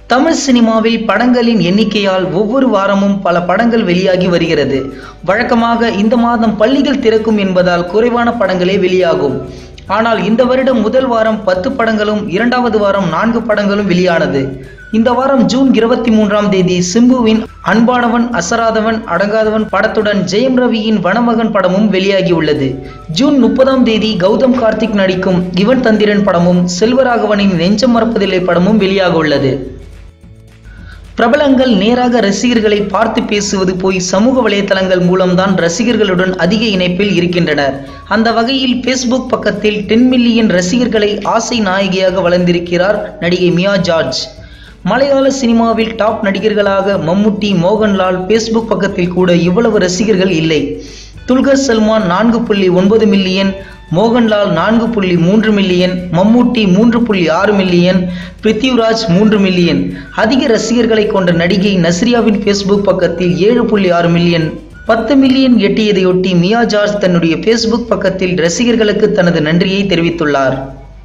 தமிழ் சினிமாவில் படங்களின் எண்ணிக்கையால் ஒவ்வொரு வாரமும் பல படங்கள் வெளியாகி வருகிறது வழக்கமாக இந்த மாதம் பள்ளிகள் திறக்கும் என்பதால் குறைவான படங்களே வெளியாகும் ஆனால் இந்த வருடம் முதல் வாரம் பத்து படங்களும் இரண்டாவது வாரம் நான்கு படங்களும் வெளியானது இந்த வாரம் ஜூன் இருபத்தி மூன்றாம் தேதி சிம்புவின் அன்பானவன் அசராதவன் அடங்காதவன் படத்துடன் ஜெயம் ரவியின் வனமகன் படமும் வெளியாகியுள்ளது ஜூன் முப்பதாம் தேதி கௌதம் கார்த்திக் நடிக்கும் இவன் தந்திரன் படமும் செல்வராகவனின் நெஞ்சம் மறப்பதில்லை படமும் வெளியாக உள்ளது பிரபலங்கள் நேராக ரசிகர்களை பார்த்து பேசுவது போய் சமூக வலைதளங்கள் மூலம்தான் ரசிகர்களுடன் அதிக இணைப்பில் இருக்கின்றனர் அந்த வகையில் ஃபேஸ்புக் பக்கத்தில் டென் மில்லியன் ரசிகர்களை ஆசை நாயகியாக வளர்ந்திருக்கிறார் நடிகை மியா ஜார்ஜ் மலையாள சினிமாவில் டாப் நடிகர்களாக மம்முட்டி மோகன்லால் ஃபேஸ்புக் பக்கத்தில் கூட இவ்வளவு ரசிகர்கள் இல்லை துல்கர் சல்மான் நான்கு புள்ளி ஒன்பது மில்லியன் மோகன்லால் நான்கு புள்ளி மூன்று மில்லியன் மம்மூட்டி மூன்று புள்ளி ஆறு மில்லியன் பிருத்திவ்ராஜ் மூன்று மில்லியன் அதிக ரசிகர்களை கொண்ட நடிகை நஸ்ரியாவின் ஃபேஸ்புக் பக்கத்தில் ஏழு புள்ளி ஆறு மில்லியன் பத்து மில்லியன் எட்டியதையொட்டி மியா ஜார்ஜ் தன்னுடைய ஃபேஸ்புக் பக்கத்தில் ரசிகர்களுக்கு தனது நன்றியை தெரிவித்துள்ளார்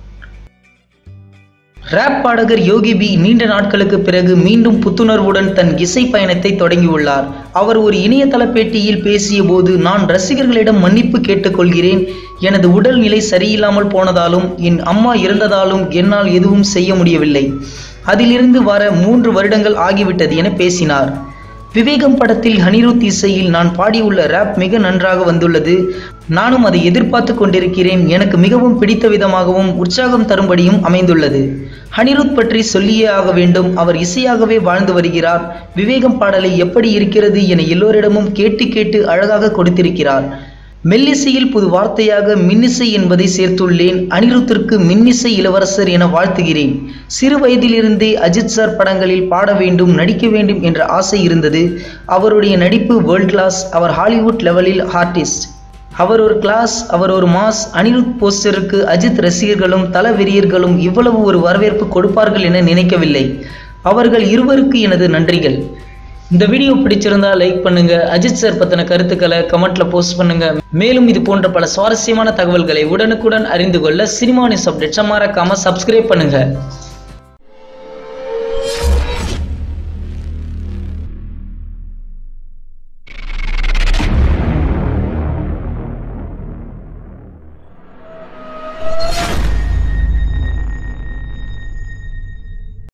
ராப் பாடகர் யோகி பி நீண்ட நாட்களுக்கு பிறகு மீண்டும் புத்துணர்வுடன் தன் இசை பயணத்தை தொடங்கியுள்ளார் அவர் ஒரு இணையதள பேட்டியில் பேசிய போது நான் ரசிகர்களிடம் மன்னிப்பு கேட்டுக்கொள்கிறேன் எனது உடல்நிலை சரியில்லாமல் போனதாலும் என் அம்மா இறந்ததாலும் என்னால் எதுவும் செய்ய முடியவில்லை அதிலிருந்து வர மூன்று வருடங்கள் ஆகிவிட்டது என பேசினார் விவேகம் படத்தில் அனிருத் இசையில் நான் பாடியுள்ள ரேப் மிக நன்றாக வந்துள்ளது நானும் அதை எதிர்பார்த்து கொண்டிருக்கிறேன் எனக்கு மிகவும் பிடித்த விதமாகவும் உற்சாகம் தரும்படியும் அமைந்துள்ளது அனிருத் பற்றி சொல்லியே ஆக வேண்டும் அவர் இசையாகவே வாழ்ந்து வருகிறார் விவேகம் பாடலை எப்படி இருக்கிறது என எல்லோரிடமும் கேட்டு கேட்டு அழகாக கொடுத்திருக்கிறார் மெல்லிசையில் புது வார்த்தையாக மின்னிசை என்பதை சேர்த்துள்ளேன் அனிருத்திற்கு மின்னிசை இளவரசர் என வாழ்த்துகிறேன் சிறு வயதிலிருந்தே அஜித் சார் படங்களில் பாட வேண்டும் நடிக்க வேண்டும் என்ற ஆசை இருந்தது அவருடைய நடிப்பு வேர்ல்ட் கிளாஸ் அவர் ஹாலிவுட் லெவலில் ஆர்டிஸ்ட் அவர் ஒரு கிளாஸ் அவர் ஒரு மாஸ் அனிருத் போஸ்டருக்கு அஜித் ரசிகர்களும் தல வெறியர்களும் இவ்வளவு ஒரு வரவேற்பு கொடுப்பார்கள் என நினைக்கவில்லை அவர்கள் இருவருக்கு எனது நன்றிகள் இந்த வீடியோ பிடிச்சிருந்தா லைக் பண்ணுங்க அஜித் சார் பத்தின கருத்துக்களை கமெண்ட்ல போஸ்ட் பண்ணுங்க மேலும் இது போன்ற பல சுவாரஸ்யமான தகவல்களை உடனுக்குடன் அறிந்து கொள்ள சினிமா நியூஸ் அப்டேட்ஸை மறக்காம சப்ஸ்கிரைப் பண்ணுங்க